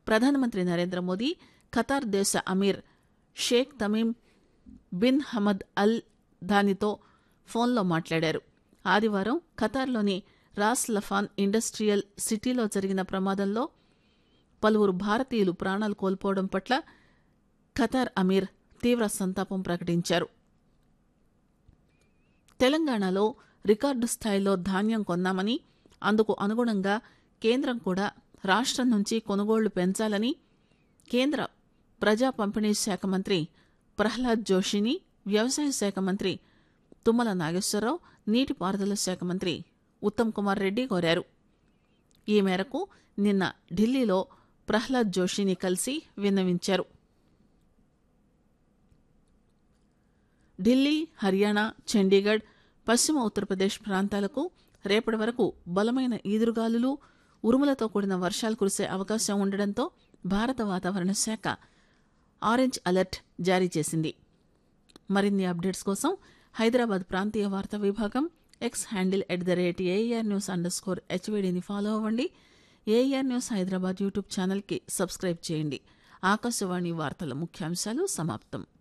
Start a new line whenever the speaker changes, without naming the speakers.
ప్రధానమంత్రి నరేంద్ర మోదీ ఖతార్ దేశ అమీర్ Sheikh Tamim bin Hamad Al దానితో ఫోన్లో మాట్లాడారు ఆదివారం ఖతార్లోని రాస్ లఫాన్ ఇండస్ట్రియల్ సిటీలో జరిగిన ప్రమాదంలో పలువురు భారతీయులు ప్రాణాలు కోల్పోవడం పట్ల ఖతార్ అమీర్ తీవ్ర సంతాపం ప్రకటించారు తెలంగాణలో రికార్డు స్థాయిలో ధాన్యం కొన్నామని అందుకు అనుగుణంగా కేంద్రం కూడా రాష్ట్రం నుంచి కొనుగోళ్లు పెంచాలని కేంద్ర ప్రజా పంపిణీ శాఖ మంత్రి ప్రహ్లాద్ జోషిని వ్యవసాయ శాఖ మంత్రి తుమ్మల నాగేశ్వరరావు నీటిపారుదల శాఖ మంత్రి ఉత్తమ్ కుమార్ రెడ్డి కోరారు ఈ మేరకు నిన్న ఢిల్లీలో ప్రహ్లాద్ జోషిని కలిసి విన్నవించారు ఢిల్లీ హర్యానా చండీగఢ్ పశ్చిమ ఉత్తరప్రదేశ్ ప్రాంతాలకు రేపటి వరకు బలమైన ఈదురుగాలులు ఉరుములతో కూడిన వర్షాలు కురిసే అవకాశం ఉండడంతో భారత వాతావరణ శాఖ ఆరెంజ్ అలర్ట్ జారీ చేసింది మరిన్ని అప్డేట్స్ కోసం హైదరాబాద్ ప్రాంతీయ వార్తా విభాగం X handle at the rate AIR news underscore హెచ్వీడీని ఫాలో అవ్వండి ఏఆర్ న్యూస్ హైదరాబాద్ యూట్యూబ్ ఛానల్కి సబ్స్క్రైబ్ చేయండి ఆకాశవాణి వార్తల ముఖ్యాంశాలు సమాప్తం